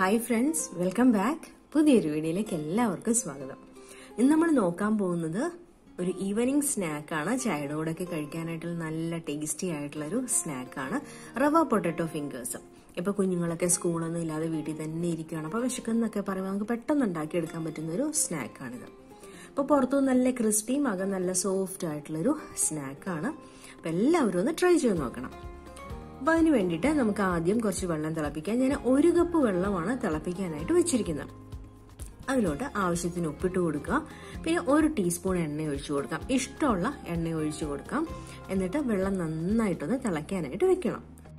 hi friends welcome back പുതിയൊരു വീഡിയോയിലേക്ക് എല്ലാവർക്കും സ്വാഗതം ഇന്ന് നമ്മൾ നോക്കാൻ പോകുന്നത് ഒരു ഈവനിങ് സ്നാക്കാണ് ചായയുടെ കൂടെയൊക്കെ കഴിക്കാനായിട്ടുള്ള നല്ല ടേസ്റ്റി ആയിട്ടുള്ള ഒരു സ്നാക്കാണ് റവ പൊട്ടറ്റോ ഫിംഗേഴ്സ് ഇപ്പൊ കുഞ്ഞുങ്ങളൊക്കെ സ്കൂളൊന്നും ഇല്ലാതെ വീട്ടിൽ തന്നെ ഇരിക്കുകയാണ് അപ്പൊ വിശക്കുന്നൊക്കെ പറയുമ്പോൾ നമുക്ക് പെട്ടെന്ന് ഉണ്ടാക്കിയെടുക്കാൻ പറ്റുന്ന ഒരു സ്നാക്കാണിത് അപ്പോൾ പുറത്തു നല്ല ക്രിസ്പിയും അകം നല്ല സോഫ്റ്റ് ആയിട്ടുള്ളൊരു സ്നാക്കാണ് അപ്പം എല്ലാവരും ഒന്ന് ട്രൈ ചെയ്ത് നോക്കണം അപ്പം അതിന് വേണ്ടിയിട്ട് നമുക്ക് ആദ്യം കുറച്ച് വെള്ളം തിളപ്പിക്കാം ഞാൻ ഒരു കപ്പ് വെള്ളമാണ് തിളപ്പിക്കാനായിട്ട് വെച്ചിരിക്കുന്നത് അതിലോട്ട് ആവശ്യത്തിന് ഉപ്പിട്ട് കൊടുക്കുക പിന്നെ ഒരു ടീസ്പൂൺ എണ്ണ ഒഴിച്ചു കൊടുക്കാം ഇഷ്ടമുള്ള എണ്ണ ഒഴിച്ചു കൊടുക്കാം എന്നിട്ട് വെള്ളം നന്നായിട്ടൊന്ന് തിളയ്ക്കാനായിട്ട് വെക്കണം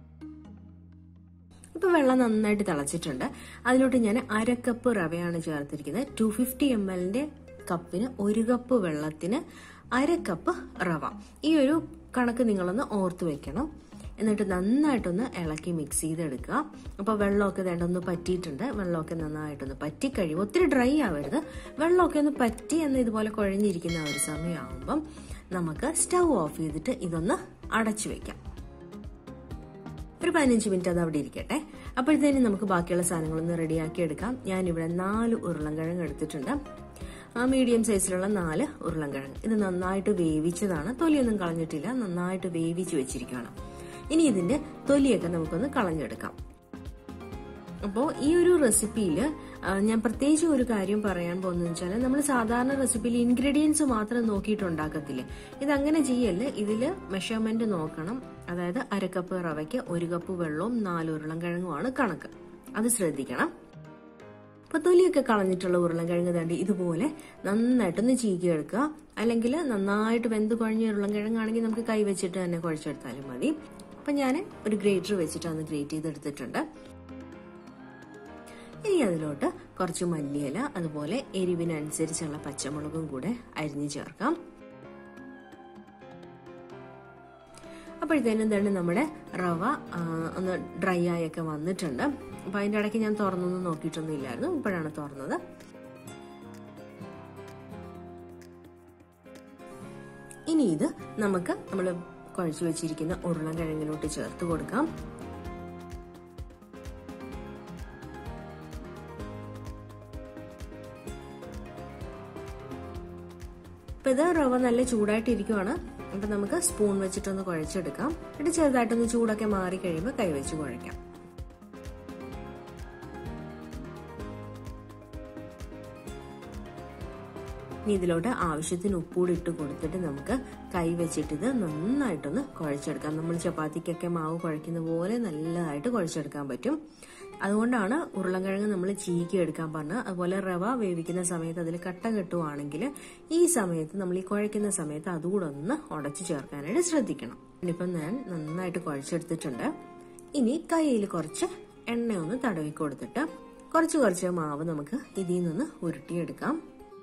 ഇപ്പൊ വെള്ളം നന്നായിട്ട് തിളച്ചിട്ടുണ്ട് അതിലോട്ട് ഞാൻ അര കപ്പ് റവയാണ് ചേർത്തിരിക്കുന്നത് ടു ഫിഫ്റ്റി എം എല്ലിന്റെ കപ്പിന് ഒരു കപ്പ് വെള്ളത്തിന് അര കപ്പ് റവ ഈ ഒരു കണക്ക് നിങ്ങളൊന്ന് ഓർത്ത് വെക്കണം എന്നിട്ട് നന്നായിട്ടൊന്ന് ഇളക്കി മിക്സ് ചെയ്തെടുക്കുക അപ്പോൾ വെള്ളമൊക്കെ വേണ്ടൊന്ന് പറ്റിയിട്ടുണ്ട് വെള്ളമൊക്കെ നന്നായിട്ടൊന്ന് പറ്റി കഴിയും ഒത്തിരി ഡ്രൈ ആവരുത് വെള്ളമൊക്കെ ഒന്ന് പറ്റി എന്ന് ഇതുപോലെ കുഴഞ്ഞിരിക്കുന്ന ഒരു സമയമാകുമ്പം നമുക്ക് സ്റ്റൗ ഓഫ് ചെയ്തിട്ട് ഇതൊന്ന് അടച്ചു വെക്കാം ഒരു പതിനഞ്ച് മിനിറ്റ് അത് അവിടെ ഇരിക്കട്ടെ അപ്പോഴത്തേനും നമുക്ക് ബാക്കിയുള്ള സാധനങ്ങളൊന്ന് റെഡിയാക്കി എടുക്കാം ഞാനിവിടെ നാല് ഉരുളൻകിഴങ്ങ് എടുത്തിട്ടുണ്ട് ആ മീഡിയം സൈസിലുള്ള നാല് ഉരുളൻകിഴങ്ങ് ഇത് നന്നായിട്ട് വേവിച്ചതാണ് തൊലിയൊന്നും കളഞ്ഞിട്ടില്ല നന്നായിട്ട് വേവിച്ച് വെച്ചിരിക്കുകയാണ് ഇനി ഇതിന്റെ തൊലിയൊക്കെ നമുക്കൊന്ന് കളഞ്ഞെടുക്കാം അപ്പോൾ ഈ ഒരു റെസിപ്പിയിൽ ഞാൻ പ്രത്യേകിച്ച് ഒരു കാര്യം പറയാൻ പോകുന്നത് വെച്ചാൽ നമ്മൾ സാധാരണ റെസിപ്പിയിൽ ഇൻഗ്രീഡിയൻസ് മാത്രം നോക്കിയിട്ട് ഉണ്ടാക്കത്തില്ലേ ഇത് അങ്ങനെ ചെയ്യല്ലേ ഇതിൽ മെഷർമെന്റ് നോക്കണം അതായത് അര കപ്പ് റവയ്ക്ക് ഒരു കപ്പ് വെള്ളവും നാല് ഉരുളൻകിഴങ്ങുമാണ് കണക്ക് അത് ശ്രദ്ധിക്കണം അപ്പൊ തൊലിയൊക്കെ കളഞ്ഞിട്ടുള്ള ഉരുളൻകിഴങ്ങ് തണ്ടി ഇതുപോലെ നന്നായിട്ടൊന്ന് ചീകിയെടുക്കുക അല്ലെങ്കിൽ നന്നായിട്ട് വെന്ത് കുഴഞ്ഞ ഉരുളൻകിഴങ്ങാണെങ്കിൽ നമുക്ക് കൈ വെച്ചിട്ട് തന്നെ കുഴച്ചെടുത്താലും മതി അപ്പൊ ഞാൻ ഒരു ഗ്രേറ്റർ വെച്ചിട്ടാണ് ഗ്രേറ്റ് ചെയ്തെടുത്തിട്ടുണ്ട് ഇനി അതിലോട്ട് കുറച്ച് മല്ലിയില അതുപോലെ എരിവിനനുസരിച്ചുള്ള പച്ചമുളകും കൂടെ അരിഞ്ഞു ചേർക്കാം അപ്പോഴത്തേനും തന്നെ നമ്മുടെ റവ ഒന്ന് ഡ്രൈ ആയൊക്കെ വന്നിട്ടുണ്ട് അപ്പൊ അതിന്റെ ഇടയ്ക്ക് ഞാൻ തുറന്നൊന്നും നോക്കിയിട്ടൊന്നും ഇല്ലായിരുന്നു ഇപ്പോഴാണ് തുറന്നത് ഇനി ഇത് നമുക്ക് നമ്മൾ കുഴച്ചു വെച്ചിരിക്കുന്ന ഉരുളൻകിഴങ്ങിലോട്ട് ചേർത്ത് കൊടുക്കാം ഇപ്പൊ ഇത് റവ നല്ല ചൂടായിട്ടിരിക്കുവാണ് അപ്പൊ നമുക്ക് സ്പൂൺ വെച്ചിട്ടൊന്ന് കുഴച്ചെടുക്കാം എന്നിട്ട് ചെറുതായിട്ടൊന്ന് ചൂടൊക്കെ മാറി കഴിയുമ്പോൾ കൈവച്ച് കുഴയ്ക്കാം ഇനി ഇതിലോട്ട് ആവശ്യത്തിന് ഉപ്പൂടി ഇട്ട് കൊടുത്തിട്ട് നമുക്ക് കൈ വെച്ചിട്ട് ഇത് നന്നായിട്ടൊന്ന് കുഴച്ചെടുക്കാം നമ്മൾ ചപ്പാത്തിക്കൊക്കെ മാവ് കുഴക്കുന്ന പോലെ നല്ലതായിട്ട് കുഴച്ചെടുക്കാൻ പറ്റും അതുകൊണ്ടാണ് ഉരുളൻകിഴങ്ങ് നമ്മൾ ചീക്കി എടുക്കാൻ പറഞ്ഞത് അതുപോലെ റവ വേവിക്കുന്ന സമയത്ത് അതിൽ കട്ട കെട്ടുവാണെങ്കിൽ ഈ സമയത്ത് നമ്മൾ ഈ കുഴയ്ക്കുന്ന സമയത്ത് അതുകൂടെ ഒന്ന് ഉടച്ചു ചേർക്കാനായിട്ട് ശ്രദ്ധിക്കണം ഇനിയിപ്പം ഞാൻ നന്നായിട്ട് കുഴച്ചെടുത്തിട്ടുണ്ട് ഇനി കയ്യിൽ കുറച്ച് എണ്ണ ഒന്ന് തടവി കൊടുത്തിട്ട് കുറച്ച് കുറച്ച് മാവ് നമുക്ക് ഇതിൽ നിന്ന് ഉരുട്ടിയെടുക്കാം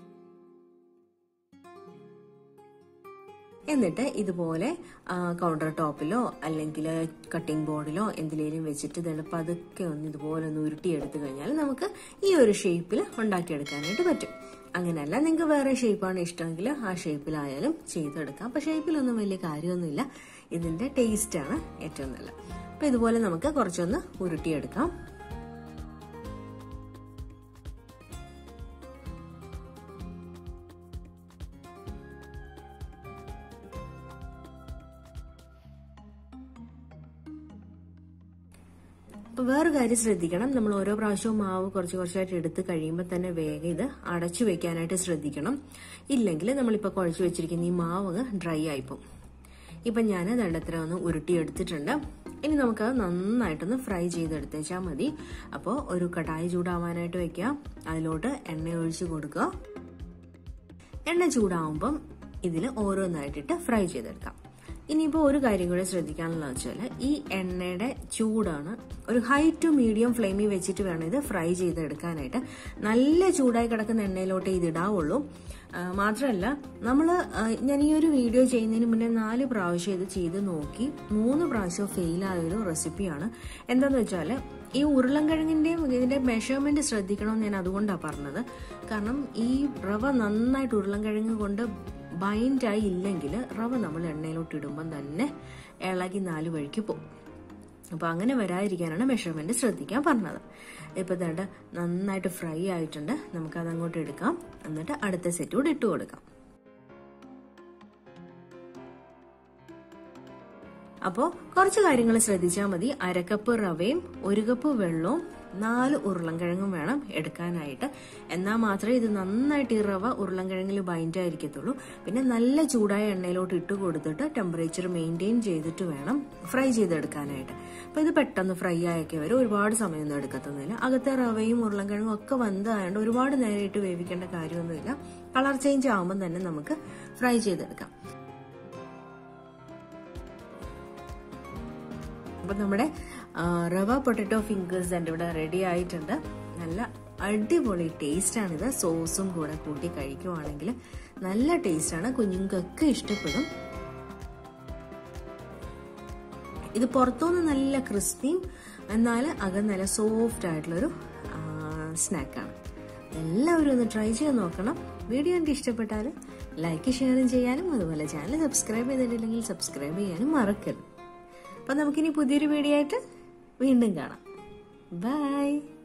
എന്നിട്ട് ഇതുപോലെ കൗണ്ടർ ടോപ്പിലോ അല്ലെങ്കിൽ കട്ടിംഗ് ബോർഡിലോ എന്തിലേലും വെച്ചിട്ട് ഇതെല്ലാം പതുക്കെ ഒന്ന് ഇതുപോലെ ഒന്ന് ഉരുട്ടിയെടുത്തു കഴിഞ്ഞാൽ നമുക്ക് ഈ ഒരു ഷേപ്പിൽ ഉണ്ടാക്കിയെടുക്കാനായിട്ട് പറ്റും അങ്ങനെയല്ല നിങ്ങൾക്ക് വേറെ ഷേപ്പാണ് ഇഷ്ടമെങ്കിൽ ആ ഷേപ്പിലായാലും ചെയ്തെടുക്കാം അപ്പൊ ഷേപ്പിലൊന്നും വലിയ കാര്യമൊന്നുമില്ല ഇതിന്റെ ടേസ്റ്റാണ് ഏറ്റവും നല്ലത് അപ്പൊ ഇതുപോലെ നമുക്ക് കുറച്ചൊന്ന് ഉരുട്ടിയെടുക്കാം അപ്പൊ വേറെ കാര്യം ശ്രദ്ധിക്കണം നമ്മൾ ഓരോ പ്രാവശ്യവും മാവ് കുറച്ച് കുറച്ചായിട്ട് എടുത്ത് കഴിയുമ്പോൾ തന്നെ വേഗം ഇത് അടച്ചു വെക്കാനായിട്ട് ശ്രദ്ധിക്കണം ഇല്ലെങ്കിൽ നമ്മളിപ്പോൾ കുഴച്ച് വെച്ചിരിക്കുന്ന ഈ മാവ് ഡ്രൈ ആയിപ്പോവും ഇപ്പൊ ഞാൻ ദണ്ടത്ര ഒന്ന് ഉരുട്ടി എടുത്തിട്ടുണ്ട് ഇനി നമുക്ക് നന്നായിട്ടൊന്ന് ഫ്രൈ ചെയ്തെടുത്തേച്ചാൽ മതി അപ്പോൾ ഒരു കടായി ചൂടാവാനായിട്ട് വെക്കുക അതിലോട്ട് എണ്ണ ഒഴിച്ച് കൊടുക്കുക എണ്ണ ചൂടാവുമ്പം ഇതിൽ ഓരോന്നായിട്ടിട്ട് ഫ്രൈ ചെയ്തെടുക്കാം ഇനിയിപ്പോൾ ഒരു കാര്യം കൂടെ ശ്രദ്ധിക്കാനുള്ള വെച്ചാൽ ഈ എണ്ണയുടെ ചൂടാണ് ഒരു ഹൈ ടു മീഡിയം ഫ്ലെയിമിൽ വെച്ചിട്ട് വേണം ഇത് ഫ്രൈ ചെയ്തെടുക്കാനായിട്ട് നല്ല ചൂടായി കിടക്കുന്ന എണ്ണയിലോട്ട് ഇത് ഇടാവുള്ളൂ മാത്രമല്ല നമ്മൾ ഞാൻ ഈ ഒരു വീഡിയോ ചെയ്യുന്നതിന് മുന്നേ നാല് പ്രാവശ്യം ഇത് ചെയ്ത് നോക്കി മൂന്ന് പ്രാവശ്യം ഫെയിലായ ഒരു റെസിപ്പിയാണ് എന്താന്ന് വെച്ചാൽ ഈ ഉരുളൻകിഴങ്ങിന്റെയും ഇതിന്റെ മെഷർമെന്റ് ശ്രദ്ധിക്കണം ഞാൻ അതുകൊണ്ടാണ് പറഞ്ഞത് കാരണം ഈ റവ നന്നായിട്ട് ഉരുളൻകിഴങ്ങ് കൊണ്ട് ബൈൻഡായി ഇല്ലെങ്കിൽ റവ നമ്മൾ എണ്ണയിലോട്ട് ഇടുമ്പം തന്നെ ഇളകി നാല് വഴിക്ക് പോകും അപ്പോൾ അങ്ങനെ വരാതിരിക്കാനാണ് മെഷർമെന്റ് ശ്രദ്ധിക്കാൻ പറഞ്ഞത് ഇപ്പോൾ ഇതാണ്ട് നന്നായിട്ട് ഫ്രൈ ആയിട്ടുണ്ട് നമുക്കത് അങ്ങോട്ട് എടുക്കാം എന്നിട്ട് അടുത്ത സെറ്റ് കൂടെ ഇട്ട് കൊടുക്കാം അപ്പോൾ കുറച്ച് കാര്യങ്ങൾ ശ്രദ്ധിച്ചാൽ മതി അരക്കപ്പ് റവയും ഒരു കപ്പ് വെള്ളവും നാല് ഉരുളൻകിഴങ്ങും വേണം എടുക്കാനായിട്ട് എന്നാൽ മാത്രമേ ഇത് നന്നായിട്ട് ഈ റവ ഉരുളൻകിഴങ്ങിൽ ബൈൻഡ് ആയിരിക്കത്തുള്ളൂ പിന്നെ നല്ല ചൂടായ എണ്ണയിലോട്ട് ഇട്ട് കൊടുത്തിട്ട് ടെമ്പറേച്ചർ മെയിൻറ്റെയിൻ ചെയ്തിട്ട് വേണം ഫ്രൈ ചെയ്തെടുക്കാനായിട്ട് അപ്പോൾ ഇത് പെട്ടെന്ന് ഫ്രൈ ആയൊക്കെ വരും ഒരുപാട് സമയമൊന്നും എടുക്കത്തൊന്നുമില്ല അകത്തെ റവയും ഉരുളൻകിഴങ്ങും ഒക്കെ വന്നതായതുകൊണ്ട് ഒരുപാട് നേരമായിട്ട് വേവിക്കേണ്ട കാര്യമൊന്നുമില്ല കളർ ചേഞ്ച് ആകുമ്പോൾ തന്നെ നമുക്ക് ഫ്രൈ ചെയ്തെടുക്കാം അപ്പം നമ്മുടെ റവ പൊട്ടറ്റോ ഫിംഗേഴ്സ് എൻ്റെ ഇവിടെ റെഡി ആയിട്ടുണ്ട് നല്ല അടിപൊളി ടേസ്റ്റാണിത് സോസും കൂടെ കൂട്ടി കഴിക്കുവാണെങ്കിൽ നല്ല ടേസ്റ്റാണ് കുഞ്ഞുങ്ങൾക്കൊക്കെ ഇഷ്ടപ്പെടും ഇത് പുറത്തുനിന്ന് നല്ല ക്രിസ്പിയും എന്നാൽ അകം നല്ല സോഫ്റ്റ് ആയിട്ടുള്ളൊരു സ്നാക്കാണ് എല്ലാവരും ഒന്ന് ട്രൈ ചെയ്ത് നോക്കണം വീഡിയോ എനിക്ക് ഇഷ്ടപ്പെട്ടാൽ ലൈക്ക് ഷെയറും ചെയ്യാനും അതുപോലെ ചാനൽ സബ്സ്ക്രൈബ് ചെയ്തിട്ടില്ലെങ്കിൽ സബ്സ്ക്രൈബ് ചെയ്യാനും മറക്കരുത് അപ്പം നമുക്കിനി പുതിയൊരു വീഡിയോ ആയിട്ട് വീണ്ടും കാണാം ബൈ